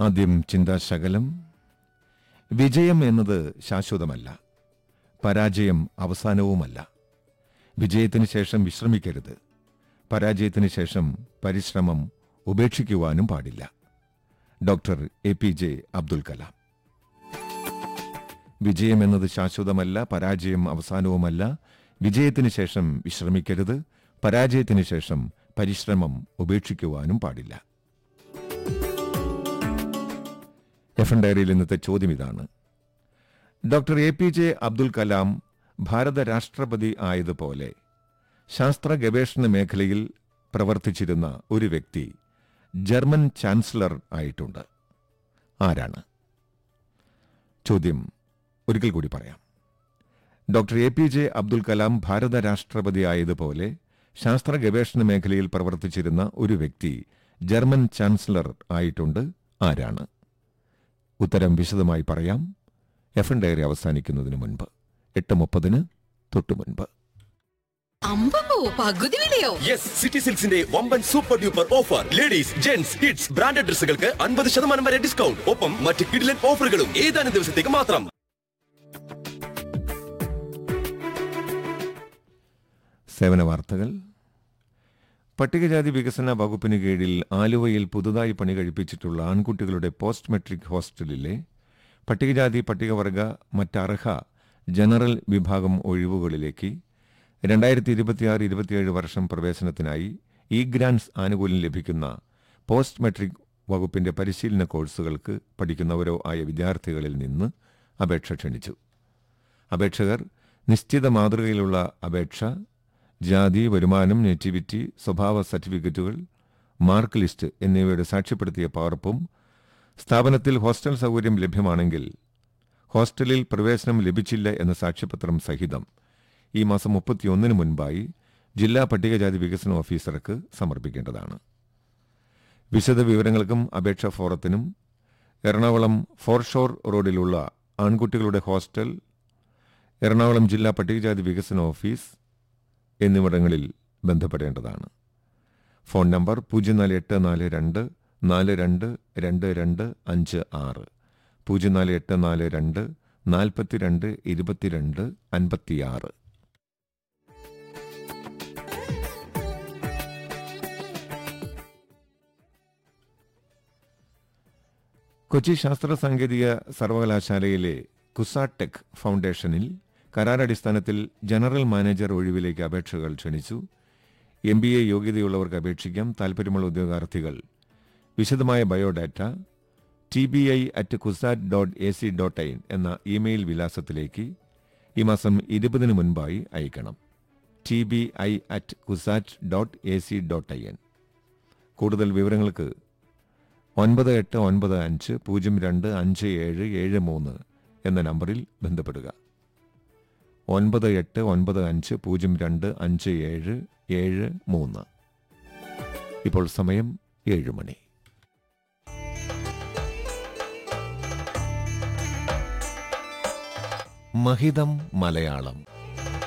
ആദ്യം ചിന്താശകലം വിജയം എന്നത് ശാശ്വതമല്ല പരാജയം അവസാനവുമല്ല വിജയത്തിന് ശേഷം വിശ്രമിക്കരുത് പരാജയത്തിന് ശേഷം പരിശ്രമം ഉപേക്ഷിക്കുവാനും പാടില്ല doctor A P J Abdul Kalam വിജയം എന്നത് ശാശ്വതമല്ല പരാജയം അവസാനവുമല്ല വിജയത്തിന് ശേഷം വിശ്രമിക്കരുത് പരാജയത്തിന് ശേഷം പരിശ്രമം ഉപേക്ഷിക്കുവാനും പാടില്ല എഫ് എൻ ഡയറിയിൽ ഇന്നത്തെ ചോദ്യം ഇതാണ് doctor A P J Abdul Kalam ഭാരത രാഷ്ട്രപതി ആയതുപോലെ ശാസ്ത്ര ഗവേഷണ മേഖലയിൽ പ്രവർത്തിച്ചിരുന്ന ഒരു വ്യക്തി ജർമ്മൻ ചാൻസലർ ആയിട്ടുണ്ട് ആരാണ് ചോദ്യം ഒരിക്കൽ കൂടി പറയാം doctor A P J Abdul Kalam ഭാരത രാഷ്ട്രപതി ആയതുപോലെ ശാസ്ത്ര ഗവേഷണ മേഖലയിൽ പ്രവർത്തിച്ചിരുന്ന ഒരു വ്യക്തി ജർമ്മൻ ചാൻസലർ ആയിട്ടുണ്ട് ആരാണ് ഉത്തരം വിശദമായി പറയാം എഫ് എൻ ഡയറി അവസാനിക്കുന്നതിന് മുൻപ് എട്ട് മുപ്പതിന് തൊട്ടു മുൻപ് അമ്പോ പകുതി വിലയോ യെസ് സിറ്റി സിൽക്സിന്റെ വമ്പൻ super duper offer ladies gents kids branded ഡ്രസ്സുകൾക്ക് അൻപത് ശതമാനം വരെ ഡിസ്കൗണ്ട് ഒപ്പം മറ്റ് കിഡിലൻ ഓഫറുകളും ഏതാനും ദിവസത്തേക്ക് മാത്രം സേവന വാർത്തകൾ പട്ടികജാതി വികസന വകുപ്പിന് കീഴിൽ ആലുവയിൽ പുതുതായി പണി കഴിപ്പിച്ചിട്ടുള്ള ആൺകുട്ടികളുടെ പോസ്റ്റ് മെട്രിക് ഹോസ്റ്റലിലെ പട്ടികജാതി പട്ടികവർഗ മറ്റർഹ ജനറൽ വിഭാഗം ഒഴിവുകളിലേക്ക് രണ്ടായിരത്തി ഇരുപത്തിയാറ് ഇരുപത്തിയേഴ് വർഷം പ്രവേശനത്തിനായി ഇ ഗ്രാൻസ് ആനുകൂല്യം ലഭിക്കുന്ന പോസ്റ്റ് മെട്രിക് വകുപ്പിന്റെ പരിശീലന കോഴ്സുകൾക്ക് പഠിക്കുന്നവരോ ആയ വിദ്യാർത്ഥികളിൽ നിന്ന് അപേക്ഷ ക്ഷണിച്ചു അപേക്ഷകർ നിശ്ചിത മാതൃകയിലുള്ള അപേക്ഷ ജാതി വരുമാനം നേറ്റിവിറ്റി സ്വഭാവ സർട്ടിഫിക്കറ്റുകൾ മാർക്ക് ലിസ്റ്റ് എന്നിവയുടെ സാക്ഷ്യപ്പെടുത്തിയ പകർപ്പും സ്ഥാപനത്തിൽ ഹോസ്റ്റൽ സൗകര്യം ലഭ്യമാണെങ്കിൽ ഹോസ്റ്റലിൽ പ്രവേശനം ലഭിച്ചില്ല എന്ന സാക്ഷ്യപത്രം സഹിതം ഈ മാസം മുപ്പത്തിയൊന്നിന് മുൻപായി ജില്ലാ പട്ടികജാതി വികസന ഓഫീസർക്ക് സമർപ്പിക്കേണ്ടതാണ് വിശദ വിവരങ്ങൾക്കും അപേക്ഷാ ഫോറത്തിനും എറണാകുളം ഫോർഷോർ റോഡിലുള്ള ആൺകുട്ടികളുടെ ഹോസ്റ്റൽ എറണാകുളം ജില്ലാ പട്ടികജാതി വികസന ഓഫീസ് എന്നിവിടങ്ങളിൽ ബന്ധപ്പെടേണ്ടതാണ് ഫോൺ നമ്പർ പൂജ്യം നാല് എട്ട് നാല് രണ്ട് നാല് രണ്ട് രണ്ട് രണ്ട് അഞ്ച് ആറ് പൂജ്യം നാല് എട്ട് നാല് രണ്ട് നാൽപ്പത്തിരണ്ട് ഇരുപത്തിരണ്ട് അൻപത്തിയാറ് കൊച്ചി ശാസ്ത്ര സാങ്കേതിക സർവകലാശാലയിലെ കുസാടെക് ഫൗണ്ടേഷനിൽ കരാറടിസ്ഥാനത്തിൽ ജനറൽ മാനേജർ ഒഴിവിലേക്ക് അപേക്ഷകൾ ക്ഷണിച്ചു എം ബി എ യോഗ്യതയുള്ളവർക്ക് അപേക്ഷിക്കാം താൽപ്പര്യമുള്ള ഉദ്യോഗാർത്ഥികൾ വിശദമായ biodata T B I at Cusat dot A C dot in എന്ന ഇമെയിൽ വിലാസത്തിലേക്ക് ഈ മാസം ഇരുപതിന് മുൻപായി അയക്കണം T B I at Cusat dot A C dot I N കൂടുതൽ വിവരങ്ങൾക്ക് ഒൻപത് എട്ട് ഒൻപത് അഞ്ച് പൂജ്യം രണ്ട് അഞ്ച് ഏഴ് ഏഴ് മൂന്ന് എന്ന നമ്പറിൽ ബന്ധപ്പെടുക ഒൻപത് എട്ട് ഒൻപത് അഞ്ച് പൂജ്യം രണ്ട് അഞ്ച് ഏഴ് ഏഴ് മൂന്ന് ഇപ്പോൾ സമയം ഏഴ് മണി മഹിതം മലയാളം